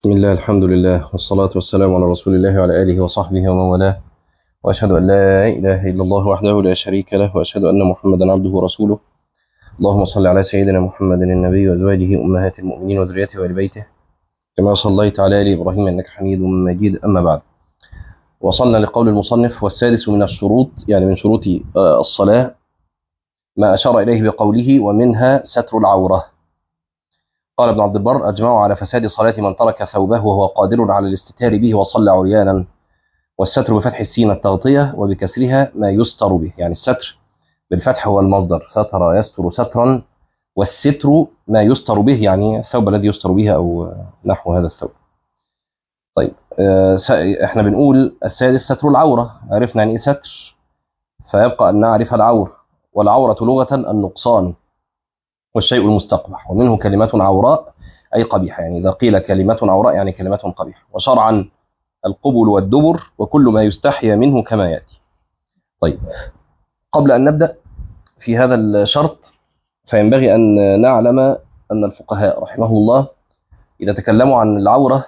بسم الله الحمد لله والصلاة والسلام على رسول الله وعلى آله وصحبه ومن والاه وأشهد أن لا إله إلا الله وحده لا شريك له وأشهد أن محمدا عبده ورسوله اللهم صل على سيدنا محمد النبي وأزواجه أمهات المؤمنين وذريته وآل بيته كما صليت على آل إبراهيم إنك حميد مجيد أما بعد وصلنا لقول المصنف والسادس من الشروط يعني من شروط الصلاة ما أشار إليه بقوله ومنها ستر العورة قال ابن عبد البر أجمعوا على فساد صلاة من ترك ثوبه وهو قادر على الاستتار به وصلى عريانا والستر بفتح السين التغطية وبكسرها ما يستر به يعني الستر بالفتح هو المصدر ستر يستر سترا والستر ما يستر به يعني الثوب الذي يستر به أو نحو هذا الثوب طيب احنا بنقول السادس ستر العورة عرفنا يعني ايه ستر فيبقى أن نعرف العورة والعورة لغة النقصان والشيء المستقبح ومنه كلمة عوراء أي قبيحة يعني إذا قيل كلمة عوراء يعني كلمة قبيحة وشرعا القبل والدبر وكل ما يستحيا منه كما يأتي طيب قبل أن نبدأ في هذا الشرط فينبغي أن نعلم أن الفقهاء رحمهم الله إذا تكلموا عن العورة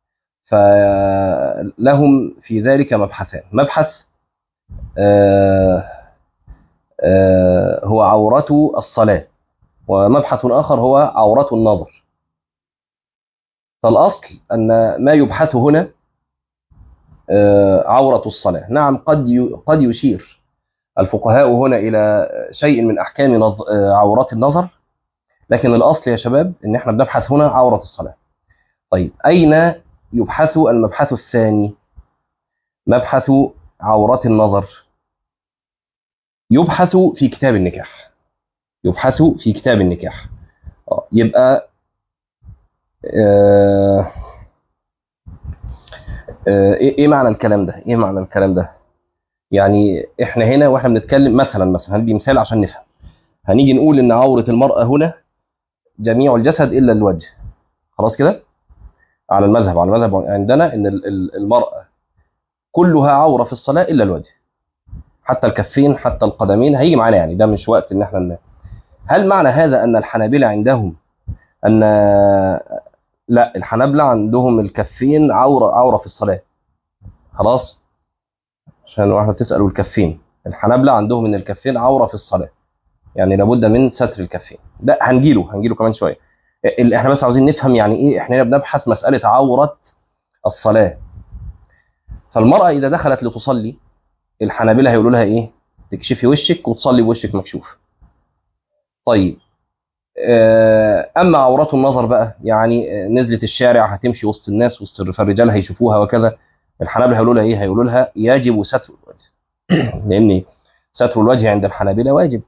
فلهم في ذلك مبحثان مبحث آه آه هو عورة الصلاة ومبحث آخر هو عورة النظر فالأصل أن ما يبحث هنا عورة الصلاة نعم قد قد يشير الفقهاء هنا إلى شيء من أحكام عورات النظر لكن الأصل يا شباب أن احنا بنبحث هنا عورة الصلاة طيب أين يبحث المبحث الثاني مبحث عورات النظر يبحث في كتاب النكاح يبحث في كتاب النكاح يبقى آه آه ايه معنى الكلام ده ايه معنى الكلام ده يعني احنا هنا واحنا بنتكلم مثلا مثلا هندي مثال عشان نفهم هنيجي نقول ان عورة المرأة هنا جميع الجسد الا الوجه خلاص كده على المذهب على المذهب عندنا ان المرأة كلها عورة في الصلاة الا الوجه حتى الكفين حتى القدمين هيجي معانا يعني ده مش وقت ان احنا هل معنى هذا أن الحنابلة عندهم أن لا الحنابلة عندهم الكفين عورة عورة في الصلاة خلاص عشان واحدة تسألوا الكفين الحنابلة عندهم أن الكفين عورة في الصلاة يعني لابد من ستر الكفين ده هنجيله هنجيله كمان شوية احنا بس عاوزين نفهم يعني ايه احنا بنبحث مسألة عورة الصلاة فالمرأة إذا دخلت لتصلي الحنابلة هيقولوا لها ايه تكشفي وشك وتصلي بوشك مكشوف طيب اما عورات النظر بقى يعني نزلت الشارع هتمشي وسط الناس وسط الرجال هيشوفوها وكذا الحنابلة هيقولوا لها ايه هيقولوا لها يجب ستر الوجه لان ستر الوجه عند الحنابلة واجب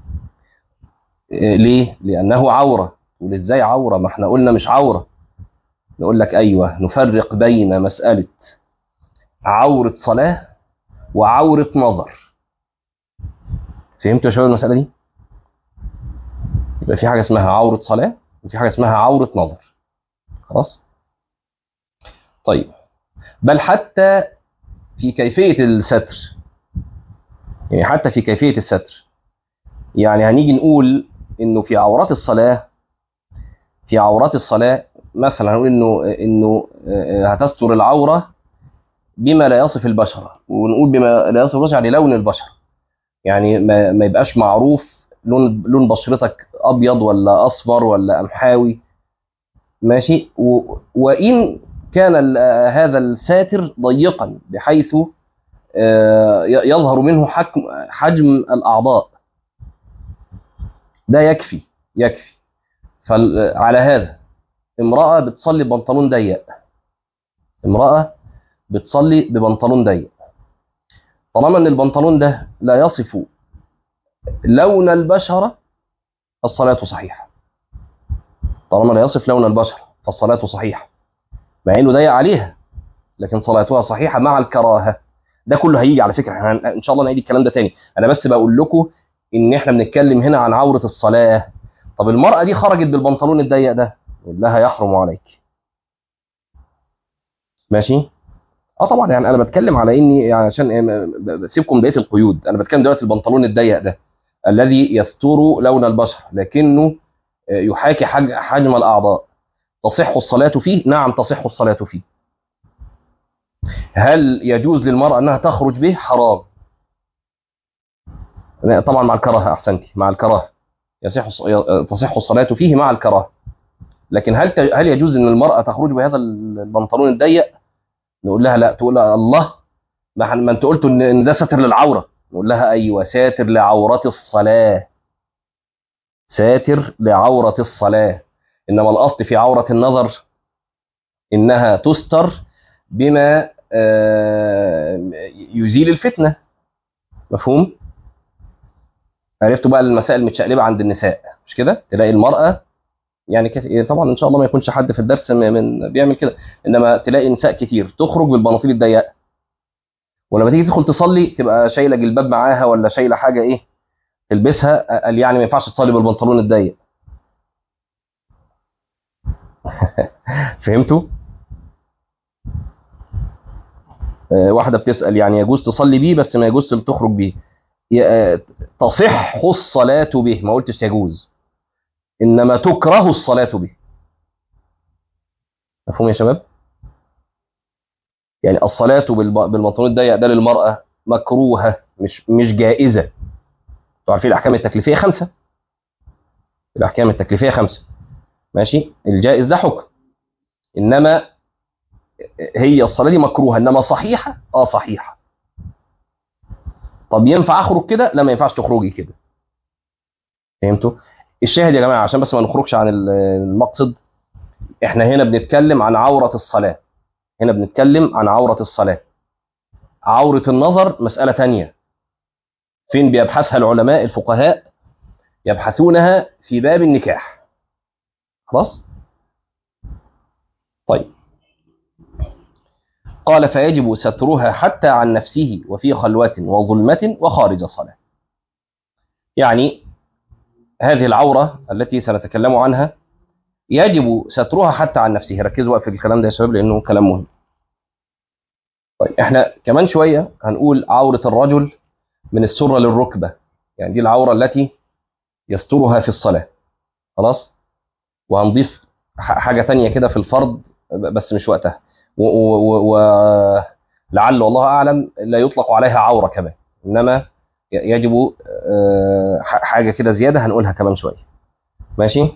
ليه لانه عورة تقول ازاي عورة ما احنا قلنا مش عورة نقول لك ايوه نفرق بين مسألة عورة صلاة وعورة نظر فهمتوا يا شباب المسألة دي يبقى في حاجه اسمها عوره صلاه وفي حاجه اسمها عوره نظر خلاص طيب بل حتى في كيفيه الستر يعني حتى في كيفيه الستر يعني هنيجي نقول انه في عورات الصلاه في عورات الصلاه مثلا هنقول انه انه هتستر العوره بما لا يصف البشره ونقول بما لا يصف البشره يعني لون البشره يعني ما, ما يبقاش معروف لون لون بشرتك ابيض ولا اصفر ولا قمحاوي ماشي و... وان كان هذا الساتر ضيقا بحيث يظهر منه حجم حجم الاعضاء ده يكفي يكفي فعلى هذا امراه بتصلي ببنطلون ضيق امراه بتصلي ببنطلون ضيق طالما ان البنطلون ده لا يصف لون البشرة الصلاة صحيحة طالما لا يصف لون البشرة فالصلاة صحيحة مع انه ضيق عليها لكن صلاتها صحيحة مع الكراهة ده كله هيجي على فكرة احنا ان شاء الله نعيد الكلام ده تاني انا بس بقول لكم ان احنا بنتكلم هنا عن عورة الصلاة طب المرأة دي خرجت بالبنطلون الضيق ده يقول لها يحرم عليك ماشي اه طبعا يعني انا بتكلم على اني يعني عشان بسيبكم بقيه القيود انا بتكلم دلوقتي البنطلون الضيق ده الذي يستر لون البشر لكنه يحاكي حجم الاعضاء تصح الصلاة فيه نعم تصح الصلاة فيه هل يجوز للمرأة أنها تخرج به حرام طبعا مع الكراهة أحسنتي مع الكراهة يصح تصح الصلاة فيه مع الكراهة لكن هل هل يجوز ان المرأة تخرج بهذا البنطلون الضيق نقول لها لا تقول لها الله ما, ما انت قلت ان ده ساتر للعورة نقول لها ايوه ساتر لعورة الصلاة ساتر لعورة الصلاة انما الاصل في عورة النظر انها تستر بما يزيل الفتنة مفهوم عرفتوا بقى المسائل المتشقلبة عند النساء مش كده تلاقي المرأة يعني كت... طبعا ان شاء الله ما يكونش حد في الدرس من بيعمل كده انما تلاقي نساء كتير تخرج بالبناطيل الضيقه ولما تيجي تدخل تصلي تبقى شايله جلباب معاها ولا شايله حاجه ايه تلبسها قال يعني ما ينفعش تصلي بالبنطلون الضيق فهمتوا آه واحده بتسال يعني يجوز تصلي بيه بس ما يجوز تخرج بيه تصح الصلاه به ما قلتش يجوز انما تكره الصلاه به مفهوم يا شباب يعني الصلاه بالبنطلون الضيق ده للمراه مكروهه مش مش جائزه انتوا عارفين الاحكام التكليفيه خمسه الاحكام التكليفيه خمسه ماشي الجائز ده حكم انما هي الصلاه دي مكروهه انما صحيحه اه صحيحه طب ينفع اخرج كده لا ما ينفعش تخرجي كده فهمتوا الشاهد يا جماعه عشان بس ما نخرجش عن المقصد احنا هنا بنتكلم عن عوره الصلاه هنا بنتكلم عن عوره الصلاه عوره النظر مساله تانية فين بيبحثها العلماء الفقهاء يبحثونها في باب النكاح خلاص طيب قال فيجب سترها حتى عن نفسه وفي خلوة وظلمة وخارج الصلاة يعني هذه العورة التي سنتكلم عنها يجب سترها حتى عن نفسه ركزوا بقى في الكلام ده يا شباب لأنه كلام مهم طيب احنا كمان شوية هنقول عورة الرجل من السرة للركبة يعني دي العورة التي يسترها في الصلاة خلاص وهنضيف حاجة تانية كده في الفرض بس مش وقتها ولعل والله أعلم لا يطلق عليها عورة كمان إنما يجب حاجة كده زيادة هنقولها كمان شوية ماشي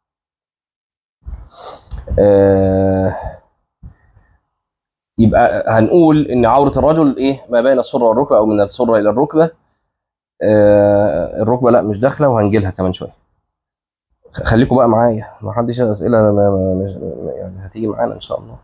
يبقى هنقول ان عورة الرجل ايه ما بين السرة والركبة او من السرة الى الركبة الركبة لا مش داخلة وهنجيلها كمان شوية خليكم بقى معايا ما حدش اسئلة ما ما يعني هتيجي معانا ان شاء الله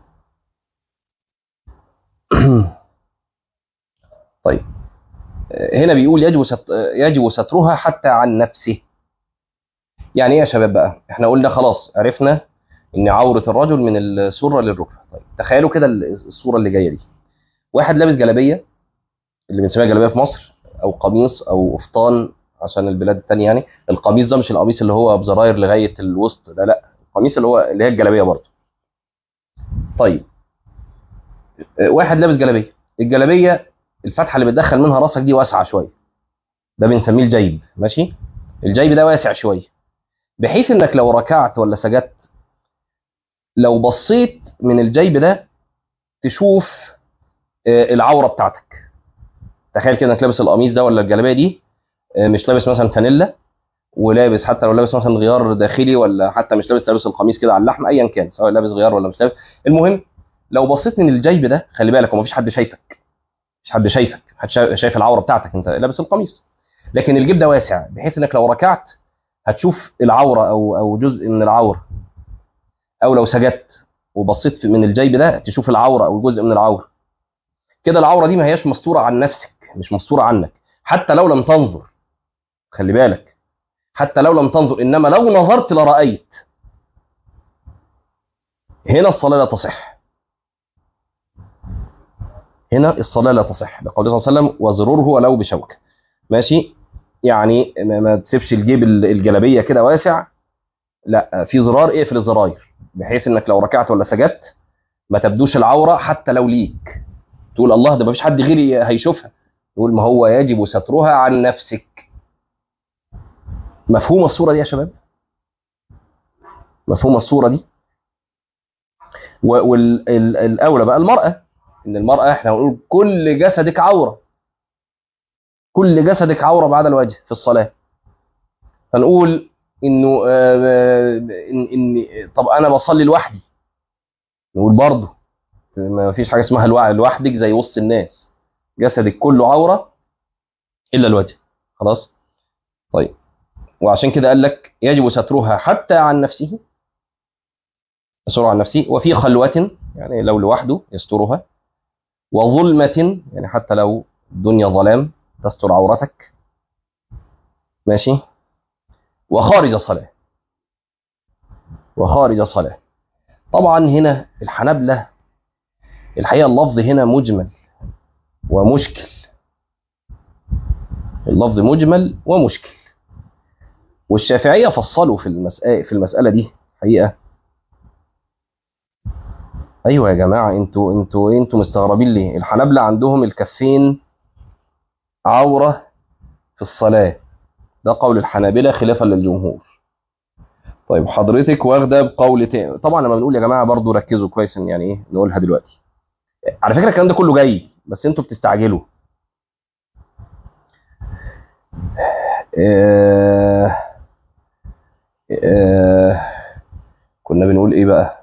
طيب هنا بيقول يجب ست... يجب سترها حتى عن نفسه يعني ايه يا شباب بقى احنا قلنا خلاص عرفنا ان عوره الرجل من السره للركبه طيب تخيلوا كده الصوره اللي جايه دي واحد لابس جلابيه اللي بنسميها جلابيه في مصر او قميص او قفطان عشان البلاد الثانيه يعني القميص ده مش القميص اللي هو بزراير لغايه الوسط ده لا القميص اللي هو اللي هي الجلابيه برضه طيب واحد لابس جلابيه الجلابيه الفتحه اللي بتدخل منها راسك دي واسعه شويه ده بنسميه الجيب ماشي الجيب ده واسع شويه بحيث انك لو ركعت ولا سجدت لو بصيت من الجيب ده تشوف العوره بتاعتك تخيل كده انك لابس القميص ده ولا الجلابيه دي مش لابس مثلا فانيلا ولابس حتى لو لابس مثلا غيار داخلي ولا حتى مش لابس لابس القميص كده على اللحم ايا كان سواء لابس غيار ولا مش لابس المهم لو بصيت من الجيب ده خلي بالك هو مفيش حد شايفك مش حد شايفك حد شايف العوره بتاعتك انت لابس القميص لكن الجيب ده واسع بحيث انك لو ركعت هتشوف العوره او او جزء من العوره او لو سجدت وبصيت من الجيب ده تشوف العوره او جزء من العوره كده العوره دي ما هياش مستوره عن نفسك مش مستوره عنك حتى لو لم تنظر خلي بالك حتى لو لم تنظر انما لو نظرت لرايت هنا الصلاه لا تصح هنا الصلاه لا تصح لقوله صلى الله عليه وسلم وزروره ولو بشوكه ماشي يعني ما تسيبش الجيب الجلابيه كده واسع لا في زرار اقفل الزراير بحيث انك لو ركعت ولا سجدت ما تبدوش العوره حتى لو ليك تقول الله ده ما فيش حد غيري هيشوفها تقول ما هو يجب سترها عن نفسك مفهوم الصوره دي يا شباب مفهوم الصوره دي طيب. والاولى بقى المراه ان المراه احنا هنقول كل جسدك عوره كل جسدك عوره بعد الوجه في الصلاه فنقول انه آه، ان ان طب انا بصلي لوحدي نقول برضه ما فيش حاجه اسمها الوع- لوحدك زي وسط الناس جسدك كله عوره الا الوجه خلاص طيب وعشان كده قال لك يجب سترها حتى عن نفسه يسترها عن نفسه وفي خلوة يعني لو لوحده يسترها وظلمة يعني حتى لو الدنيا ظلام تستر عورتك ماشي وخارج صلاة وخارج صلاة طبعا هنا الحنبلة الحقيقة اللفظ هنا مجمل ومشكل اللفظ مجمل ومشكل والشافعية فصلوا في المسألة في المسألة دي حقيقة ايوه يا جماعة انتوا انتوا انتوا مستغربين ليه الحنبلة عندهم الكفين عورة في الصلاة ده قول الحنابلة خلافا للجمهور طيب حضرتك واخده بقول تاني طبعا لما بنقول يا جماعه برضو ركزوا كويس إن يعني ايه نقولها دلوقتي على فكره الكلام ده كله جاي بس انتوا بتستعجلوا آه آه كنا بنقول ايه بقى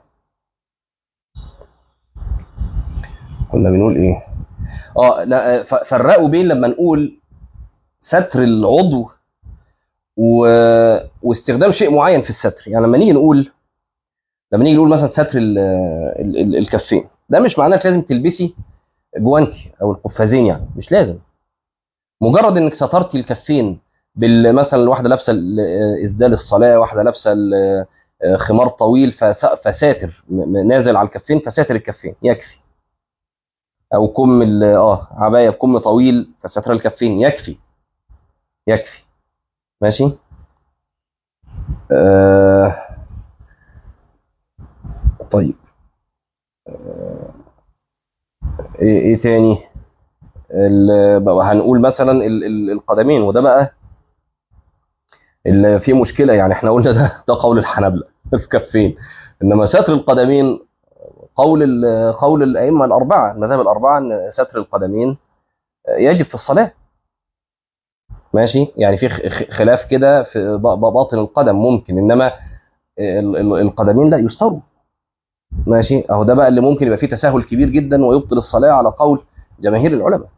كنا بنقول ايه اه لا ف- فرقوا بين لما نقول ستر العضو و... واستخدام شيء معين في الستر يعني لما نيجي نقول لما نيجي نقول مثلا ستر ال... ال... ال... الكفين ده مش معناه انك لازم تلبسي جوانتي او القفازين يعني مش لازم مجرد انك سترتي الكفين بال مثلا الواحده لابسه ال- اسدال الصلاه واحده لابسه ال- خمار طويل فس... فساتر م- م- نازل على الكفين فساتر الكفين يكفي او كم ال- اه عبايه بكم طويل فستر الكفين يكفي يكفي ماشي آه طيب ايه ايه تاني ال- بقى هنقول مثلا ال- ال- القدمين وده بقى اللي فيه مشكله يعني احنا قلنا ده ده قول الحنابلة الكفين انما ستر القدمين قول ال- قول الائمه الاربعه المذاهب الاربعه ان ستر القدمين يجب في الصلاه ماشي يعني في خ- خ- خلاف كده في ب- ب- باطن القدم ممكن انما ال- ال- القدمين لا يستروا ماشي اهو ده بقى اللي ممكن يبقى فيه تساهل كبير جدا ويبطل الصلاه على قول جماهير العلماء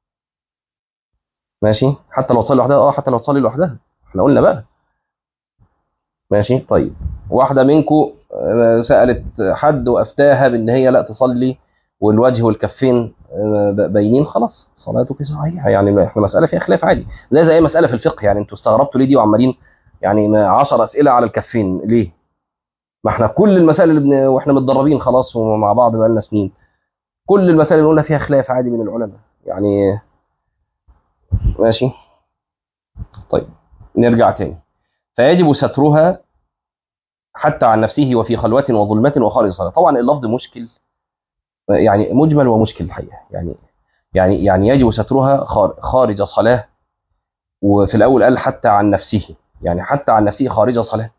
ماشي حتى لو تصلي لوحدها اه حتى لو تصلي لوحدها احنا قلنا بقى ماشي طيب واحده منكم سالت حد وافتاها بان هي لا تصلي والوجه والكفين آه، ب- باينين خلاص صلاتك صحيحه يعني احنا مساله فيها خلاف عادي زي زي اي مساله في الفقه يعني انتوا استغربتوا ليه دي وعمالين يعني 10 اسئله على الكفين ليه؟ ما احنا كل المسائل اللي بن... واحنا متدربين خلاص ومع بعض بقالنا سنين كل المسائل اللي بنقولها فيها خلاف عادي من العلماء يعني ماشي طيب نرجع تاني فيجب سترها حتى عن نفسه وفي خلوة وظلمة وخارج الصلاة طبعا اللفظ مشكل يعني مجمل ومشكل الحقيقة يعني يعني يعني يجب سترها خار- خارج صلاة وفي الأول قال حتى عن نفسه يعني حتى عن نفسه خارج صلاة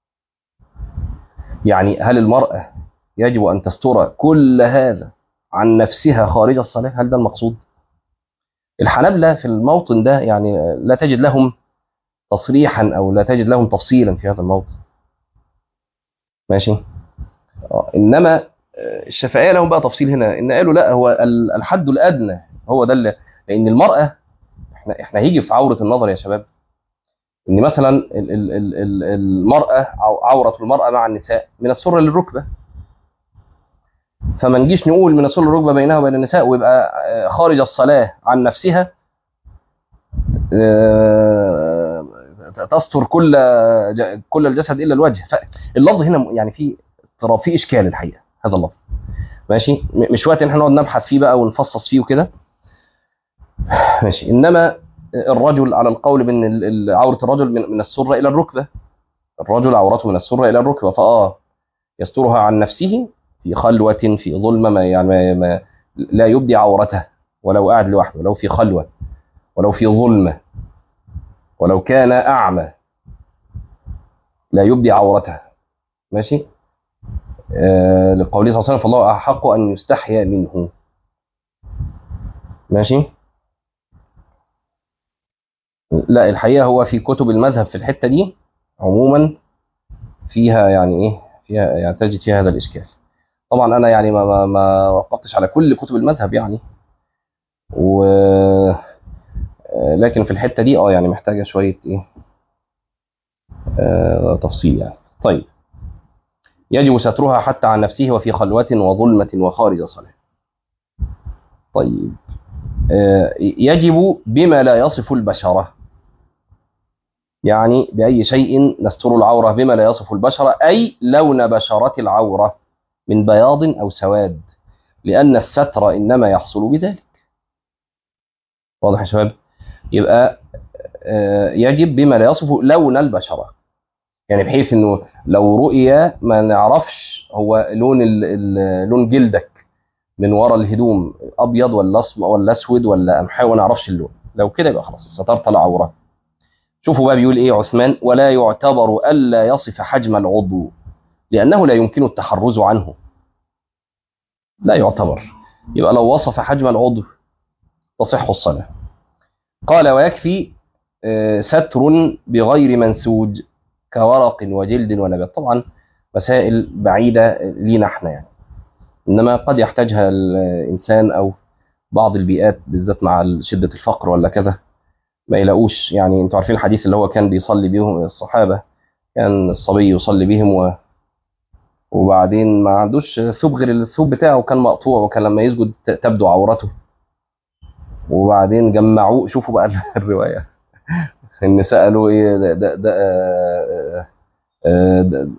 يعني هل المرأة يجب أن تستر كل هذا عن نفسها خارج الصلاة هل ده المقصود الحنابلة في الموطن ده يعني لا تجد لهم تصريحا أو لا تجد لهم تفصيلا في هذا الموطن ماشي آه، إنما آه، الشافعية لهم بقى تفصيل هنا إن قالوا لا هو ال- الحد الأدنى هو ده اللي لأن المرأة احنا احنا هيجي في عورة النظر يا شباب ان مثلا ال- ال- ال- ال- المرأة أو عورة المرأة مع النساء من السرة للركبة فما نجيش نقول من السرة للركبة بينها وبين النساء ويبقى آه، خارج الصلاة عن نفسها آه، تستر كل ج- كل الجسد الا الوجه فاللفظ هنا يعني في اضطراب في اشكال الحقيقه هذا اللفظ ماشي م- مش وقت ان احنا نقعد نبحث فيه بقى ونفصص فيه وكده ماشي انما الرجل على القول بان ال- ال- عوره الرجل من من السره الى الركبه الرجل عورته من السره الى الركبه فاه يسترها عن نفسه في خلوه في ظلمه ما يعني ما ما لا يبدي عورته ولو قاعد لوحده ولو في خلوه ولو في ظلمه ولو كان اعمى لا يبدي عورته ماشي آه لقوله صلى الله عليه وسلم فالله احق ان يستحيا منه ماشي لا الحقيقه هو في كتب المذهب في الحته دي عموما فيها يعني ايه فيها يعني تجد فيها هذا الاشكال طبعا انا يعني ما ما, ما وقفتش على كل كتب المذهب يعني و لكن في الحته دي اه يعني محتاجه شويه ايه آه تفصيل يعني طيب يجب سترها حتى عن نفسه وفي خلوة وظلمة وخارج صلاة طيب آه يجب بما لا يصف البشرة يعني بأي شيء نستر العورة بما لا يصف البشرة أي لون بشرة العورة من بياض أو سواد لأن الستر إنما يحصل بذلك واضح يا شباب يبقى آه يجب بما لا يصف لون البشرة يعني بحيث انه لو رؤي ما نعرفش هو لون ال ال لون جلدك من ورا الهدوم ابيض ولا اسمر ولا اسود ولا قمحاوي ما نعرفش اللون لو كده يبقى خلاص سترت العوره شوفوا بقى بيقول ايه عثمان ولا يعتبر الا يصف حجم العضو لانه لا يمكن التحرز عنه لا يعتبر يبقى لو وصف حجم العضو تصح الصلاه قال ويكفي ستر بغير منسوج كورق وجلد ونبات طبعا مسائل بعيدة لينا احنا يعني انما قد يحتاجها الانسان او بعض البيئات بالذات مع شدة الفقر ولا كذا ما يلاقوش يعني انتوا عارفين الحديث اللي هو كان بيصلي بيهم الصحابة كان الصبي يصلي بهم و وبعدين ما عندوش ثوب غير الثوب بتاعه كان مقطوع وكان لما يسجد تبدو عورته وبعدين جمعوه شوفوا بقى الروايه ان سالوا ايه ده ده, ده ده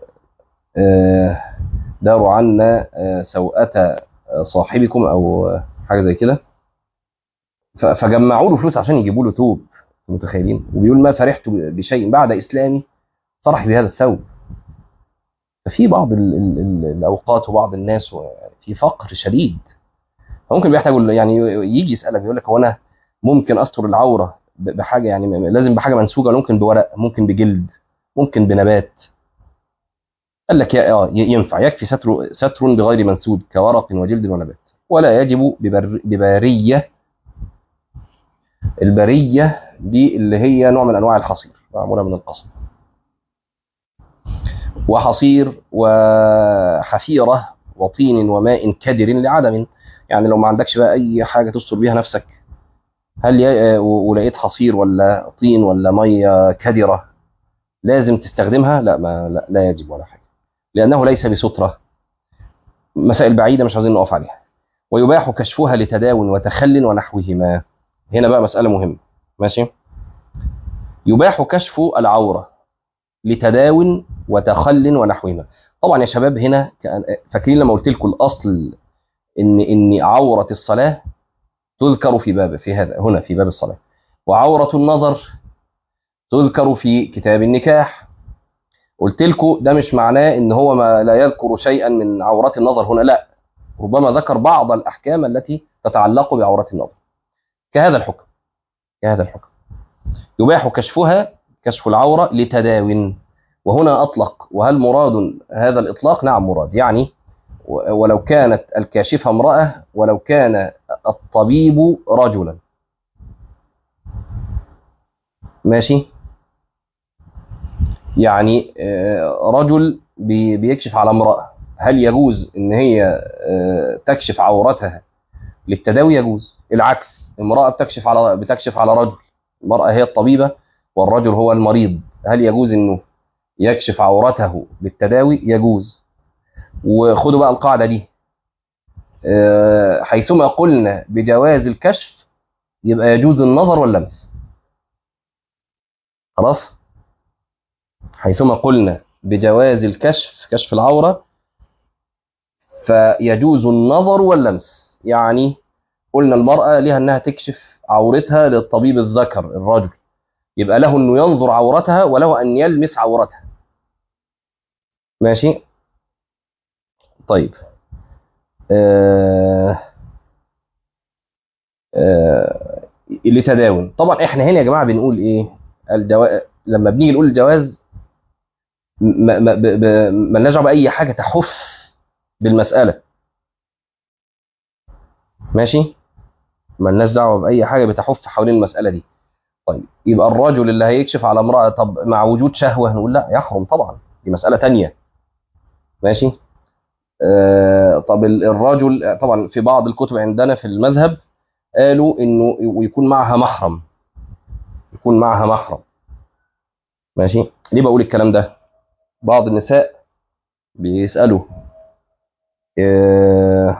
داروا عنا سوءة صاحبكم او حاجه زي كده فجمعوا له فلوس عشان يجيبوا له توب متخيلين وبيقول ما فرحت بشيء بعد اسلامي فرح بهذا الثوب ففي بعض ال ال ال الاوقات وبعض الناس في فقر شديد فممكن بيحتاج يعني يجي يسالك يقول لك هو انا ممكن استر العوره بحاجه يعني لازم بحاجه منسوجه ولا ممكن بورق ممكن بجلد ممكن بنبات قال لك يا اه ينفع يكفي ستر ستر بغير منسوج كورق وجلد ونبات ولا يجب ببر بباريه البريه دي اللي هي نوع من انواع الحصير معموله من القصب وحصير وحفيره وطين وماء كدر لعدم يعني لو ما عندكش بقى اي حاجه تستر بيها نفسك هل ي... ولقيت حصير ولا طين ولا ميه كدره لازم تستخدمها لا ما لا, لا يجب ولا حاجه لانه ليس بستره مسائل بعيده مش عايزين نقف عليها ويباح كشفها لتداو وتخل ونحوهما هنا بقى مساله مهمه ماشي يباح كشف العوره لتداو وتخل ونحوهما طبعا يا شباب هنا فاكرين لما قلت لكم الاصل ان ان عوره الصلاه تذكر في باب في هذا هنا في باب الصلاه وعوره النظر تذكر في كتاب النكاح قلت لكم ده مش معناه ان هو ما لا يذكر شيئا من عورات النظر هنا لا ربما ذكر بعض الاحكام التي تتعلق بعورات النظر كهذا الحكم كهذا الحكم يباح كشفها كشف العوره لتداو وهنا اطلق وهل مراد هذا الاطلاق نعم مراد يعني ولو كانت الكاشفة امرأة ولو كان الطبيب رجلا ماشي يعني رجل بيكشف على امرأة هل يجوز ان هي تكشف عورتها للتداوي يجوز العكس امرأة بتكشف على بتكشف على رجل المرأة هي الطبيبة والرجل هو المريض هل يجوز انه يكشف عورته للتداوي يجوز وخدوا بقى القاعدة دي حيثما قلنا بجواز الكشف يبقى يجوز النظر واللمس خلاص حيثما قلنا بجواز الكشف كشف العورة فيجوز النظر واللمس يعني قلنا المرأة لها أنها تكشف عورتها للطبيب الذكر الرجل يبقى له أنه ينظر عورتها وله أن يلمس عورتها ماشي طيب آه آه لتداون طبعا احنا هنا يا جماعه بنقول ايه الجوا... لما بنيجي نقول الجواز ما ما ب- ب- ملناش دعوه باي حاجه تحف بالمساله ماشي ملناش دعوه باي حاجه بتحف حوالين المساله دي طيب يبقى الرجل اللي هيكشف على امراه طب مع وجود شهوه نقول لا يحرم طبعا دي مساله تانية ماشي آه طب ال- الرجل طبعا في بعض الكتب عندنا في المذهب قالوا انه ويكون معها محرم يكون معها محرم ماشي ليه بقول الكلام ده بعض النساء بيسالوا آه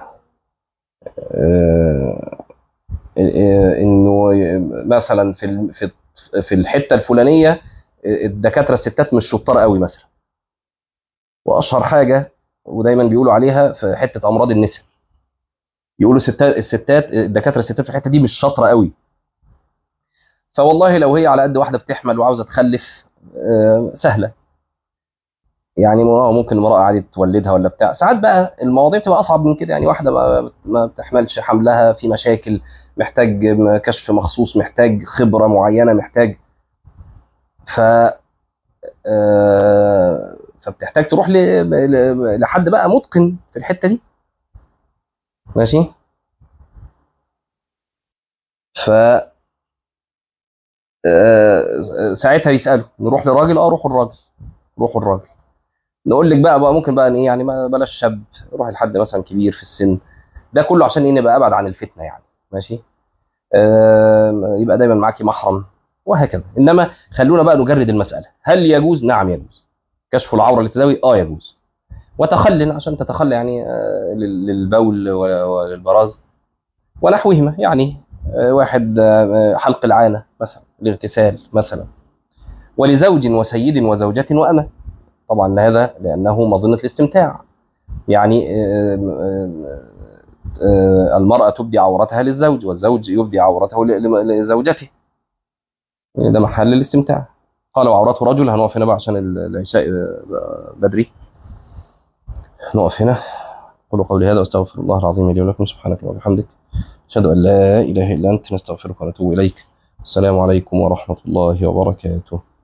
آه آه، انه مثلا في ال- في في الحته الفلانيه الدكاتره الستات مش شطار قوي مثلا واشهر حاجه ودايما بيقولوا عليها في حته امراض النساء يقولوا الستات الستات الدكاتره الستات في الحته دي مش شاطره قوي فوالله لو هي على قد واحده بتحمل وعاوزه تخلف آه، سهله يعني م- ممكن امراه عادي تولدها ولا بتاع ساعات بقى المواضيع بتبقى اصعب من كده يعني واحده ما ما بتحملش حملها في مشاكل محتاج م- كشف مخصوص محتاج خبره معينه محتاج ف آه، فبتحتاج تروح ل- ل- لحد بقى متقن في الحته دي ماشي ف آه، ساعتها يسالوا نروح لراجل اه روحوا الراجل روحوا الراجل نقول لك بقى, بقى ممكن بقى إن ايه يعني ما بلاش شاب روح لحد مثلا كبير في السن ده كله عشان ايه نبقى ابعد عن الفتنه يعني ماشي آه يبقى دايما معاكي محرم وهكذا انما خلونا بقى نجرد المساله هل يجوز نعم يجوز كشف العوره للتداوي اه يجوز وتخل عشان تتخلى يعني آه لل- للبول و- وللبراز ونحوهما يعني آه واحد آه حلق العانه مثلا الاغتسال مثلا ولزوج وسيد وزوجة وأمة طبعا هذا لأنه مظنة الاستمتاع يعني آه، آه، آه، المرأة تبدي عورتها للزوج والزوج يبدي عورته ل- ل- لزوجته ده محل الاستمتاع قال وعورته رجل هنقف هنا بقى عشان ال- العشاء آه، بدري نقف هنا قولوا قولي هذا واستغفر الله العظيم لي ولكم سبحانك اللهم وبحمدك أشهد أن لا إله إلا أنت نستغفرك ونتوب إليك السلام عليكم ورحمة الله وبركاته